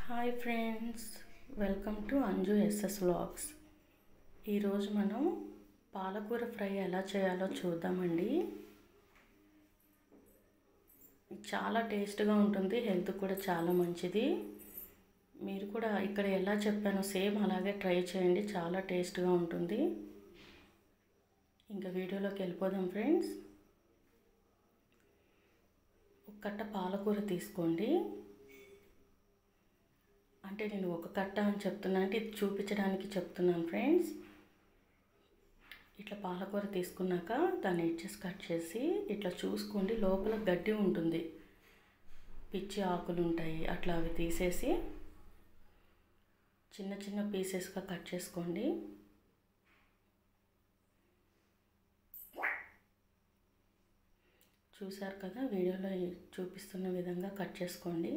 hi friends welcome to Anju SS vlogs ఈరోజు మనం పాలకూర ఫ్రై ఎలా చేయాలో చూద్దామండి చాలా టేస్ట్గా ఉంటుంది హెల్త్ కూడా చాలా మంచిది మీరు కూడా ఇక్కడ ఎలా చెప్పానో సేమ్ అలాగే ట్రై చేయండి చాలా టేస్ట్గా ఉంటుంది ఇంకా వీడియోలోకి వెళ్ళిపోదాం ఫ్రెండ్స్ ఒక కట్ట పాలకూర తీసుకోండి అంటే నేను ఒక కట్ట అని చెప్తున్నా అంటే ఇది చూపించడానికి చెప్తున్నాను ఫ్రెండ్స్ ఇట్లా పాలకూర తీసుకున్నాక దాన్ని ఎడ్జెస్ కట్ చేసి ఇట్లా చూసుకోండి లోపల గడ్డి ఉంటుంది పిచ్చి ఆకులు ఉంటాయి అట్లా అవి తీసేసి చిన్న చిన్న పీసెస్గా కట్ చేసుకోండి చూసారు కదా వీడియోలో చూపిస్తున్న విధంగా కట్ చేసుకోండి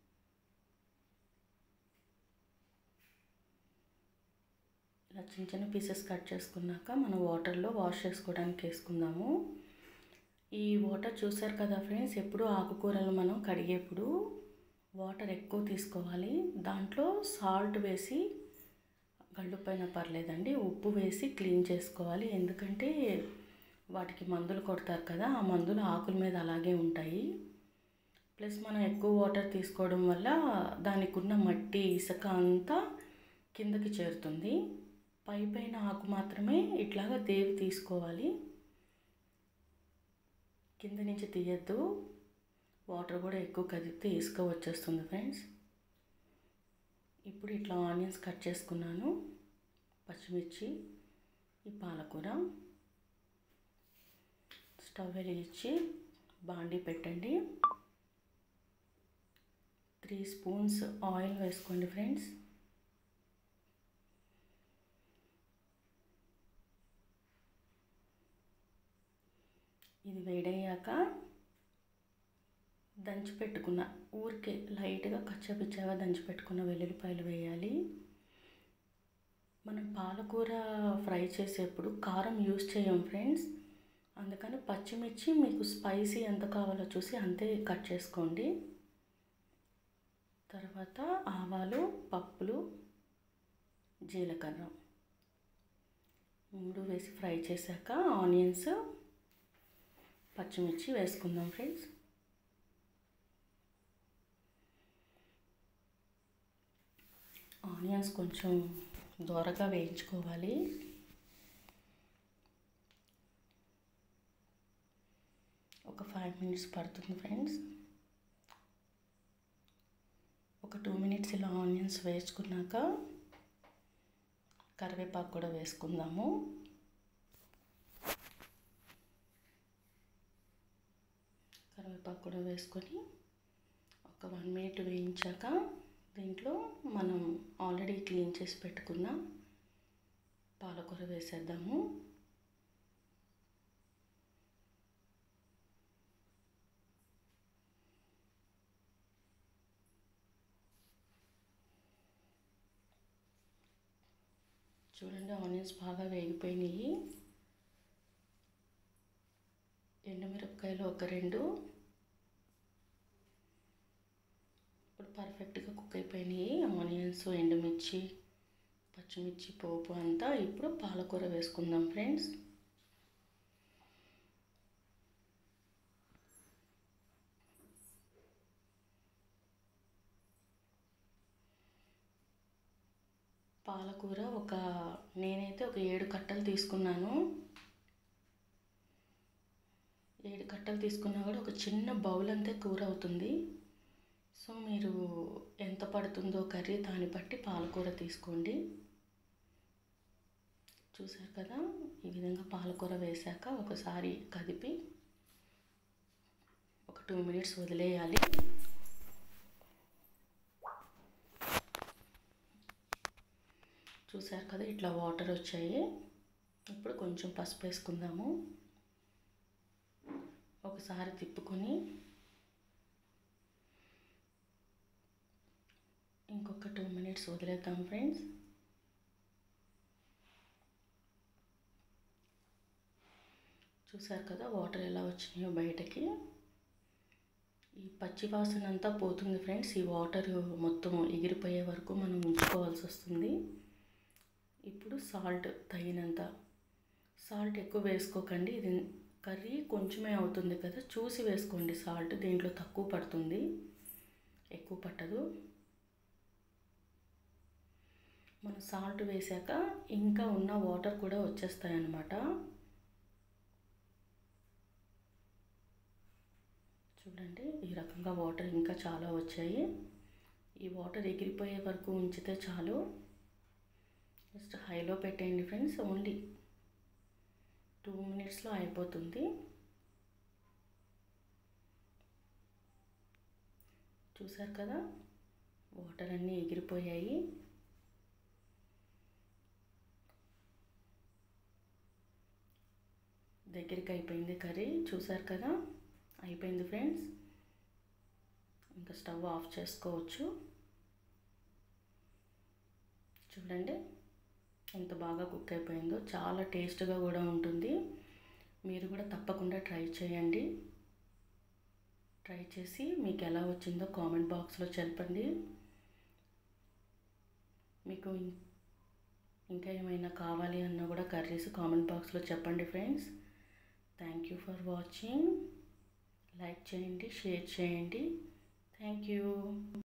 ఇలా చిన్న చిన్న పీసెస్ కట్ చేసుకున్నాక మనం వాటర్లో వాష్ చేసుకోవడానికి వేసుకుందాము ఈ వాటర్ చూసారు కదా ఫ్రెండ్స్ ఎప్పుడు ఆకుకూరలు మనం కడిగేప్పుడు వాటర్ ఎక్కువ తీసుకోవాలి దాంట్లో సాల్ట్ వేసి గళ్ళు పైన పర్లేదండి ఉప్పు వేసి క్లీన్ చేసుకోవాలి ఎందుకంటే వాటికి మందులు కొడతారు కదా ఆ మందులు ఆకుల మీద అలాగే ఉంటాయి ప్లస్ మనం ఎక్కువ వాటర్ తీసుకోవడం వల్ల దానికి ఉన్న మట్టి ఇసుక అంతా కిందకి చేరుతుంది పై పైన ఆకు మాత్రమే ఇట్లాగా దేవి తీసుకోవాలి కింద నుంచి తీయద్దు వాటర్ కూడా ఎక్కువ కదిపితే ఇసుక వచ్చేస్తుంది ఫ్రెండ్స్ ఇప్పుడు ఇట్లా ఆనియన్స్ కట్ చేసుకున్నాను పచ్చిమిర్చి ఈ పాలకూర స్టవ్ వెలిగించి బాండీ పెట్టండి త్రీ స్పూన్స్ ఆయిల్ వేసుకోండి ఫ్రెండ్స్ ఇది వేడయ్యాక దంచి పెట్టుకున్న ఊరికే లైట్గా కచ్చపిచ్చగా దంచి పెట్టుకున్న వెల్లుల్లిపాయలు వేయాలి మనం పాలకూర ఫ్రై చేసేప్పుడు కారం యూస్ చేయం ఫ్రెండ్స్ అందుకని పచ్చిమిర్చి మీకు స్పైసీ ఎంత కావాలో చూసి అంతే కట్ చేసుకోండి తర్వాత ఆవాలు పప్పులు జీలకర్ర మూడు వేసి ఫ్రై చేశాక ఆనియన్స్ పచ్చిమిర్చి వేసుకుందాం ఫ్రెండ్స్ ఆనియన్స్ కొంచెం దోరగా వేయించుకోవాలి ఒక ఫైవ్ మినిట్స్ పడుతుంది ఫ్రెండ్స్ ఒక టూ మినిట్స్ ఇలా ఆనియన్స్ వేసుకున్నాక కరివేపాకు కూడా వేసుకుందాము కరివేపాకు కూడా వేసుకొని ఒక వన్ మినిట్ వేయించాక దీంట్లో మనం ఆల్రెడీ క్లీన్ చేసి పెట్టుకున్న పాలకూర వేసేద్దాము చూడండి ఆనియన్స్ బాగా వేగిపోయినాయి ఎండుమిరపకాయలు ఒక రెండు ఇప్పుడు పర్ఫెక్ట్గా కుక్ అయిపోయినాయి ఆనియన్స్ ఎండుమిర్చి పచ్చిమిర్చి పోపు అంతా ఇప్పుడు పాలకూర వేసుకుందాం ఫ్రెండ్స్ పాలకూర ఒక నేనైతే ఒక ఏడు కట్టలు తీసుకున్నాను ఏడు కట్టలు తీసుకున్నా కూడా ఒక చిన్న బౌల్ అంతే కూర అవుతుంది సో మీరు ఎంత పడుతుందో కర్రీ దాన్ని బట్టి పాలకూర తీసుకోండి చూసారు కదా ఈ విధంగా పాలకూర వేశాక ఒకసారి కదిపి ఒక టూ మినిట్స్ వదిలేయాలి చూసారు కదా ఇట్లా వాటర్ వచ్చాయి ఇప్పుడు కొంచెం పసుపు వేసుకుందాము ఒకసారి తిప్పుకొని ఇంకొక టూ మినిట్స్ వదిలేద్దాం ఫ్రెండ్స్ చూసారు కదా వాటర్ ఎలా వచ్చినాయో బయటకి ఈ పచ్చి వాసన అంతా పోతుంది ఫ్రెండ్స్ ఈ వాటర్ మొత్తం ఎగిరిపోయే వరకు మనం ఉంచుకోవాల్సి వస్తుంది ఇప్పుడు సాల్ట్ తగినంత సాల్ట్ ఎక్కువ వేసుకోకండి ఇది కర్రీ కొంచెమే అవుతుంది కదా చూసి వేసుకోండి సాల్ట్ దీంట్లో తక్కువ పడుతుంది ఎక్కువ పట్టదు మనం సాల్ట్ వేసాక ఇంకా ఉన్న వాటర్ కూడా వచ్చేస్తాయి అన్నమాట చూడండి ఈ రకంగా వాటర్ ఇంకా చాలా వచ్చాయి ఈ వాటర్ ఎగిరిపోయే వరకు ఉంచితే చాలు జస్ట్ హైలో పెట్టేయండి ఫ్రెండ్స్ ఓన్లీ టూ మినిట్స్లో అయిపోతుంది చూసారు కదా వాటర్ అన్నీ ఎగిరిపోయాయి దగ్గరికి అయిపోయింది కర్రీ చూసారు కదా అయిపోయింది ఫ్రెండ్స్ ఇంకా స్టవ్ ఆఫ్ చేసుకోవచ్చు చూడండి ఎంత బాగా కుక్ అయిపోయిందో చాలా టేస్ట్గా కూడా ఉంటుంది మీరు కూడా తప్పకుండా ట్రై చేయండి ట్రై చేసి మీకు ఎలా వచ్చిందో కామెంట్ బాక్స్లో చెప్పండి మీకు ఇంకా ఏమైనా కావాలి అన్నా కూడా కర్రీస్ కామెంట్ బాక్స్లో చెప్పండి friends thank you for watching like చేయండి షేర్ చేయండి థ్యాంక్ యూ